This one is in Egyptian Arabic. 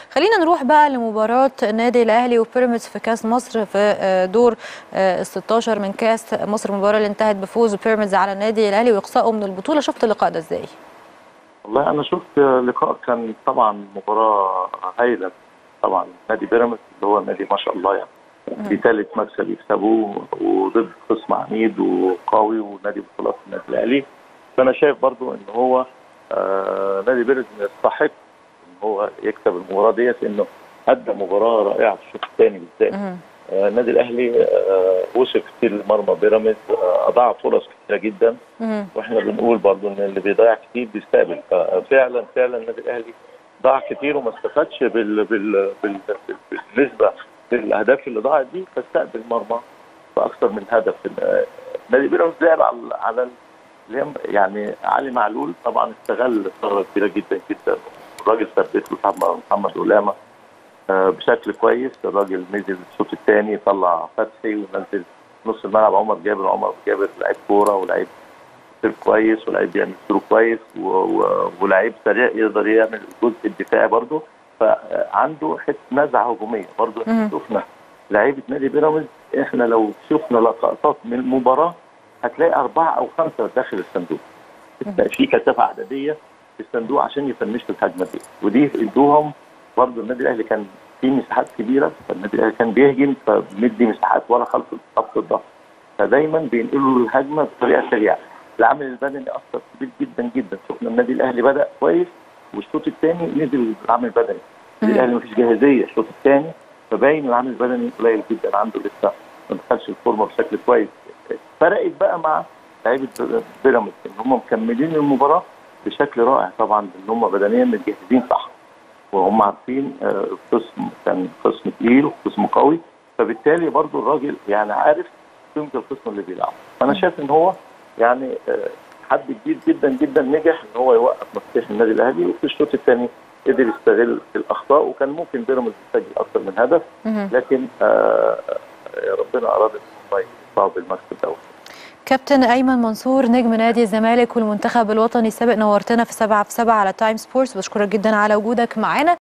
خلينا نروح بقى لمباراه النادي الاهلي وبيراميدز في كاس مصر في دور ال 16 من كاس مصر المباراه اللي انتهت بفوز بيراميدز على النادي الاهلي واقصائه من البطوله شفت اللقاء ده ازاي؟ والله انا شفت لقاء كان طبعا مباراه هايله طبعا نادي بيراميدز اللي هو نادي ما شاء الله يعني دي ثالث مكسب يكسبوه وضد خصم عنيد وقوي ونادي بطولات النادي الاهلي فانا شايف برضو ان هو آه نادي بيراميدز يستحق ان هو يكسب المباراه ديت انه ادى مباراه رائعه في الشوط الثاني بالذات آه النادي الاهلي آه وصل كتير لمرمى بيراميدز آه اضاع فرص كتيره جدا واحنا بنقول برضو ان اللي بيضيع كتير بيستقبل ففعلا فعلا النادي الاهلي ضاع كتير وما استفادش بال بال بال بالنسبه للاهداف اللي ضاعت دي فاستقبل مرمى باكثر من هدف نادي بيراميدز لعب على على يعني علي معلول طبعا استغل ثغره كبيره جدا جدا الراجل ثبت له محمد محمد ولامه بشكل كويس الراجل نزل الشوط الثاني طلع فتحي ونزل نص الملعب عمر جابر عمر جابر لعيب كوره ولعيب سير كويس ولعيب بيعمل سلوك كويس ولعيب سريع يقدر يعمل الجزء الدفاعي برضه فعنده حته نزعه هجوميه برضه احنا شفنا لعيبه نادي بيراميدز احنا لو شفنا لقطات من المباراه هتلاقي اربعه او خمسه داخل الصندوق في كثافه عدديه في الصندوق عشان يفنشوا الهجمه دي ودي ادوهم برضه النادي الاهلي كان في مساحات كبيره فالنادي الاهلي كان بيهجم فمدي مساحات ورا خلف خط الضغط فدايما بينقلوا الهجمه بطريقه سريعه العامل البدني اثر كبير جدا جدا شفنا النادي الاهلي بدا كويس والشوط الثاني نزل العامل البدني النادي الاهلي مفيش جاهزيه الشوط الثاني فباين العامل البدني قليل جدا عنده لسه ما دخلش الفورمه بشكل كويس فرقت بقى مع لعيبه بيراميدز ان هم مكملين المباراه بشكل رائع طبعا ان هم بدنيا متجهزين صح وهم عارفين الخصم كان خصم تقيل وخصم قوي فبالتالي برضو الراجل يعني عارف قيمه الخصم اللي بيلعبه فانا شايف ان هو يعني حد كبير جدا جدا نجح ان هو يوقف مفتاح النادي الاهلي وفي الشوط الثاني قدر يستغل الاخطاء وكان ممكن بيراميدز يسجل اكثر من هدف لكن آه ربنا اراد ان هم يطلعوا بالمكسب دوت كابتن ايمن منصور نجم نادي الزمالك والمنتخب الوطني السابق نورتنا في 7 في 7 على تايم سبورتس بشكرك جدا على وجودك معانا